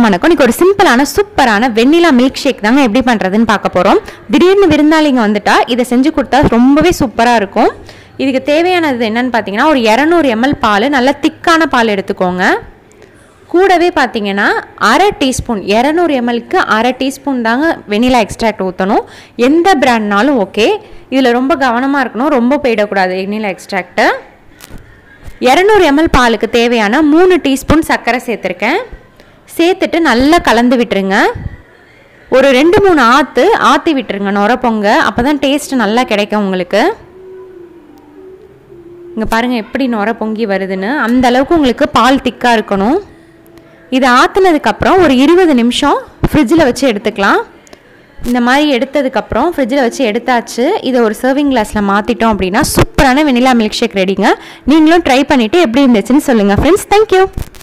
எல்லாருக்கும் வணக்கம் இன்னைக்கு ஒரு சிம்பிளான சூப்பரான வெண்ணிலா மில்க் ஷேக் தாங்க எப்படி பண்ணுறதுன்னு பார்க்க போகிறோம் திடீர்னு விருந்தாளிங்க வந்துட்டா இதை செஞ்சு கொடுத்தா ரொம்பவே சூப்பராக இருக்கும் இதுக்கு தேவையானது என்னன்னு பார்த்தீங்கன்னா ஒரு இரநூறு எம்எல் பால் நல்லா திக்கான பால் எடுத்துக்கோங்க கூடவே பார்த்தீங்கன்னா அரை டீஸ்பூன் இரநூறு எம்எல்க்கு அரை டீஸ்பூன் தாங்க வெனிலா எக்ஸ்ட்ராக்ட் ஊற்றணும் எந்த பிராண்ட்னாலும் ஓகே இதில் ரொம்ப கவனமாக இருக்கணும் ரொம்ப போயிடக்கூடாது வெனிலா எக்ஸ்ட்ராக்ட்டு இரநூறு எம்எல் பாலுக்கு தேவையான மூணு டீஸ்பூன் சர்க்கரை சேர்த்துருக்கேன் சேர்த்துட்டு நல்லா கலந்து விட்டுருங்க ஒரு ரெண்டு மூணு ஆற்று ஆற்றி விட்டுருங்க நுர பொங்க அப்போ தான் டேஸ்ட் நல்லா கிடைக்கும் உங்களுக்கு இங்கே பாருங்கள் எப்படி நுர பொங்கி வருதுன்னு அந்த அளவுக்கு உங்களுக்கு பால் திக்காக இருக்கணும் இதை ஆற்றுனதுக்கப்புறம் ஒரு இருபது நிமிஷம் ஃப்ரிட்ஜில் வச்சு எடுத்துக்கலாம் இந்த மாதிரி எடுத்ததுக்கப்புறம் ஃப்ரிட்ஜில் வச்சு எடுத்தாச்சு இதை ஒரு சர்விங் கிளாஸில் மாற்றிட்டோம் அப்படின்னா சூப்பரான வெனிலா மில்க் ஷேக் ரெடிங்க நீங்களும் ட்ரை பண்ணிவிட்டு எப்படி இருந்துச்சுன்னு சொல்லுங்கள் ஃப்ரெண்ட்ஸ் தேங்க்யூ